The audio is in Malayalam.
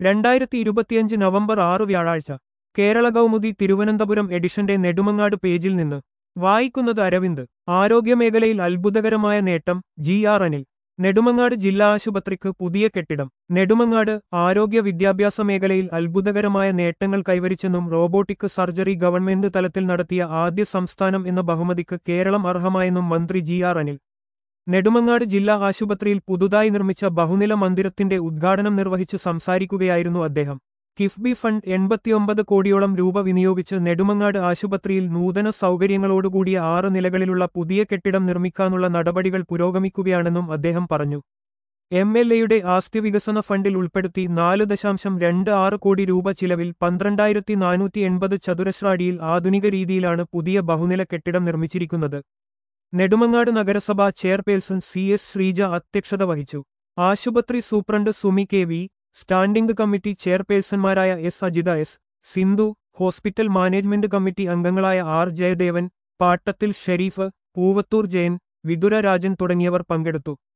രണ്ടായിരത്തി ഇരുപത്തിയഞ്ച് നവംബർ ആറ് വ്യാഴാഴ്ച കേരള കൗമുദി തിരുവനന്തപുരം എഡിഷന്റെ നെടുമങ്ങാട് പേജിൽ നിന്ന് വായിക്കുന്നത് അരവിന്ദ് ആരോഗ്യമേഖലയിൽ അത്ഭുതകരമായ നേട്ടം ജി ആർ അനിൽ നെടുമങ്ങാട് ജില്ലാ ആശുപത്രിക്ക് പുതിയ കെട്ടിടം നെടുമങ്ങാട് ആരോഗ്യ വിദ്യാഭ്യാസ മേഖലയിൽ അത്ഭുതകരമായ നേട്ടങ്ങൾ കൈവരിച്ചെന്നും റോബോട്ടിക് സർജറി ഗവൺമെന്റ് തലത്തിൽ നടത്തിയ ആദ്യ സംസ്ഥാനം എന്ന ബഹുമതിക്ക് കേരളം അർഹമായെന്നും മന്ത്രി ജി ആർ അനിൽ നെടുമങ്ങാട് ജില്ലാ ആശുപത്രിയിൽ പുതുതായി നിർമ്മിച്ച ബഹുനില മന്ദിരത്തിന്റെ ഉദ്ഘാടനം നിർവഹിച്ച് സംസാരിക്കുകയായിരുന്നു അദ്ദേഹം കിഫ്ബി ഫണ്ട് എൺപത്തിയൊമ്പത് കോടിയോളം രൂപ വിനിയോഗിച്ച് നെടുമങ്ങാട് ആശുപത്രിയിൽ നൂതന സൗകര്യങ്ങളോടുകൂടിയ ആറ് നിലകളിലുള്ള പുതിയ കെട്ടിടം നിർമ്മിക്കാനുള്ള നടപടികൾ പുരോഗമിക്കുകയാണെന്നും അദ്ദേഹം പറഞ്ഞു എം എൽ എയുടെ ആസ്തി വികസന ഫണ്ടിൽ ഉൾപ്പെടുത്തി നാല് ദശാംശം രണ്ട് ആറ് കോടി രൂപ ചിലവിൽ പന്ത്രണ്ടായിരത്തി നാനൂറ്റി എൺപത് ചതുരശ്ര അടിയിൽ ആധുനിക രീതിയിലാണ് പുതിയ ബഹുനില കെട്ടിടം നിർമ്മിച്ചിരിക്കുന്നത് നെടുമങ്ങാട് നഗരസഭാ ചെയർപേഴ്സൺ സി എസ് ശ്രീജ അധ്യക്ഷത വഹിച്ചു ആശുപത്രി superintendent Sumi K V standing committee ചെയർപേഴ്സൺമാരായ S Ajitha S Sindhu hospital management committee അംഗങ്ങളായ ആർ ജയദേവൻ പാട്ടത്തിൽ ഷെരീഫ് പൂവത്തൂർ ജയൻ വിതുര രാജൻ തുടങ്ങിയവർ പങ്കെടുത്തു